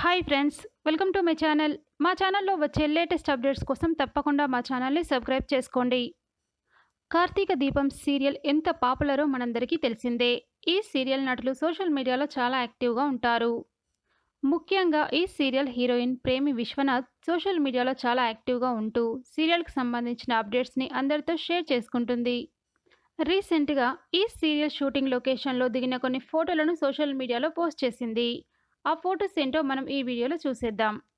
hi friends welcome to my channel మా ఛానల్లో వచ్చే లేటెస్ట్ అప్డేట్స్ కోసం తప్పకుండా మా ఛానల్ని సబ్స్క్రైబ్ చేసుకోండి కార్తీక దీపం సీరియల్ ఎంత పాపులరో మనందరికీ తెలిసిందే ఈ సీరియల్ నటులు సోషల్ మీడియాలో చాలా యాక్టివ్గా ఉంటారు ముఖ్యంగా ఈ సీరియల్ హీరోయిన్ ప్రేమి విశ్వనాథ్ సోషల్ మీడియాలో చాలా యాక్టివ్గా ఉంటూ సీరియల్కి సంబంధించిన అప్డేట్స్ని అందరితో షేర్ చేసుకుంటుంది రీసెంట్గా ఈ సీరియల్ షూటింగ్ లొకేషన్లో దిగిన కొన్ని ఫోటోలను సోషల్ మీడియాలో పోస్ట్ చేసింది ఆ ఫొటోస్ ఏంటో మనం ఈ వీడియోలో చూసేద్దాం